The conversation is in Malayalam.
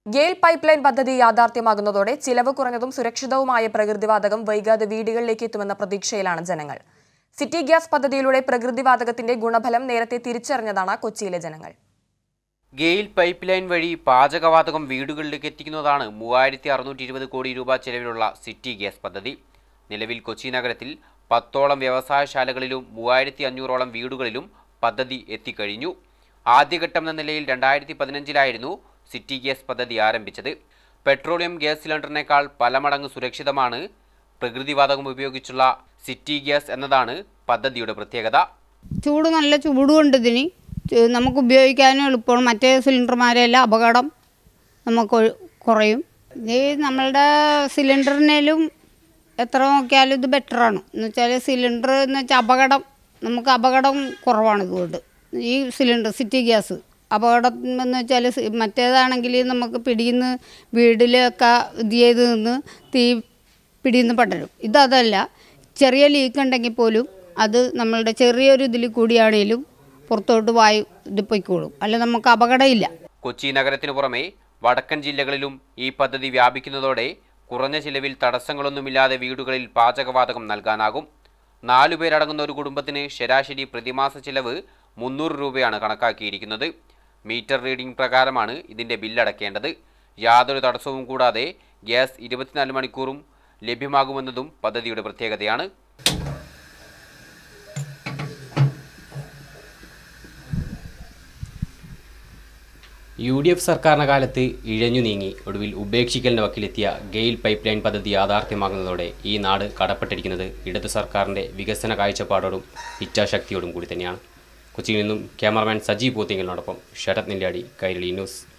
ഗെയിൽ പൈപ്പ് ലൈൻ പദ്ധതി യാഥാർത്ഥ്യമാകുന്നതോടെ ചിലവ് കുറഞ്ഞതും സുരക്ഷിതവുമായ പ്രകൃതിവാതകം വൈകാതെ വീടുകളിലേക്ക് എത്തുമെന്ന പ്രതീക്ഷയിലാണ് ജനങ്ങൾ സിറ്റി ഗ്യാസ് പദ്ധതിയിലൂടെ പ്രകൃതിവാതകത്തിന്റെ ഗുണഫലം നേരത്തെ തിരിച്ചറിഞ്ഞതാണ് കൊച്ചിയിലെ ജനങ്ങൾ ഗെയിൽ പൈപ്പ് ലൈൻ വഴി പാചകവാതകം വീടുകളിലേക്ക് എത്തിക്കുന്നതാണ് മൂവായിരത്തി അറുന്നൂറ്റി ഇരുപത് കോടി രൂപ ചെലവിലുള്ള സിറ്റി ഗ്യാസ് പദ്ധതി നിലവിൽ കൊച്ചി നഗരത്തിൽ പത്തോളം വ്യവസായശാലകളിലും മൂവായിരത്തി അഞ്ഞൂറോളം വീടുകളിലും പദ്ധതി എത്തിക്കഴിഞ്ഞു ആദ്യഘട്ടം എന്ന നിലയിൽ രണ്ടായിരത്തി പതിനഞ്ചിലായിരുന്നു സിറ്റി ഗ്യാസ് പദ്ധതി ആരംഭിച്ചത് പെട്രോളിയം ഗ്യാസ് സിലിണ്ടറിനേക്കാൾ പല മടങ്ങ് സുരക്ഷിതമാണ് പ്രകൃതിവാതകം ഉപയോഗിച്ചുള്ള സിറ്റി ഗ്യാസ് എന്നതാണ് പദ്ധതിയുടെ പ്രത്യേകത ചൂട് നല്ല ചൂടുകൊണ്ട് ഇതിന് ചു- നമുക്ക് ഉപയോഗിക്കാനും എളുപ്പമാണ് മറ്റേ സിലിണ്ടർമാരെല്ലാം അപകടം നമുക്ക് ഒഴി- കുറയും ഇത് നമ്മളുടെ സിലിണ്ടറിനേലും എത്ര നോക്കിയാലും ഇത് ബെറ്ററാണ് എന്ന് വെച്ചാൽ സിലിണ്ടർ എന്ന് വെച്ചാൽ അപകടം നമുക്ക് അപകടം കുറവാണ് ഇതുകൊണ്ട് ഈ സിലിണ്ടർ സിറ്റി ഗ്യാസ് അപകടം എന്ന് വെച്ചാൽ സി- മറ്റേതാണെങ്കിൽ നമുക്ക് പിടിയുന്ന വീട്ടിലൊക്കെ ഇത് ചെയ്ത് നിന്ന് തീ പിടിയുന്ന പടരും ഇതതല്ല ചെറിയ ലീക്ക് ഉണ്ടെങ്കിൽ പോലും അത് നമ്മളുടെ ചെറിയൊരു ഇതിൽ കൂടിയാണേലും പുറത്തോട്ട് വായു ഇത് പൊയ്ക്കോളും അല്ല നമുക്ക് അപകടമില്ല കൊച്ചി നഗരത്തിനു പുറമെ വടക്കൻ ജില്ലകളിലും ഈ പദ്ധതി വ്യാപിക്കുന്നതോടെ കുറഞ്ഞ ചിലവിൽ തടസ്സങ്ങളൊന്നുമില്ലാതെ വീടുകളിൽ പാചകവാതകം നൽകാനാകും നാലു പേരടങ്ങുന്ന ഒരു കുടുംബത്തിന് ശരാശരി പ്രതിമാസ ചിലവ് മുന്നൂറ് രൂപയാണ് കണക്കാക്കിയിരിക്കുന്നത് മീറ്റർ റീഡിംഗ് പ്രകാരമാണ് ഇതിന്റെ ബില്ലടക്കേണ്ടത് യാതൊരു തടസ്സവും കൂടാതെ ഗ്യാസ് ഇരുപത്തിനാല് മണിക്കൂറും ലഭ്യമാകുമെന്നതും പദ്ധതിയുടെ പ്രത്യേകതയാണ് യു ഡി എഫ് സർക്കാരിന്റെ കാലത്ത് ഇഴഞ്ഞു നീങ്ങി ഒടുവിൽ ഉപേക്ഷിക്കലിന്റെ വക്കിലെത്തിയ ഗെയിൽ പൈപ്പ് ലൈൻ പദ്ധതി യാഥാർത്ഥ്യമാകുന്നതോടെ ഈ നാട് കടപ്പെട്ടിരിക്കുന്നത് ഇടതു സർക്കാരിന്റെ വികസന കാഴ്ചപ്പാടോടും ഇച്ഛാശക്തിയോടും കൂടി തന്നെയാണ് കൊച്ചിയിൽ നിന്നും ക്യാമറമാൻ സജീവ് പോത്തിങ്ങലിനോടൊപ്പം ശരത് നെല്ലിയാടി കൈരളി ന്യൂസ്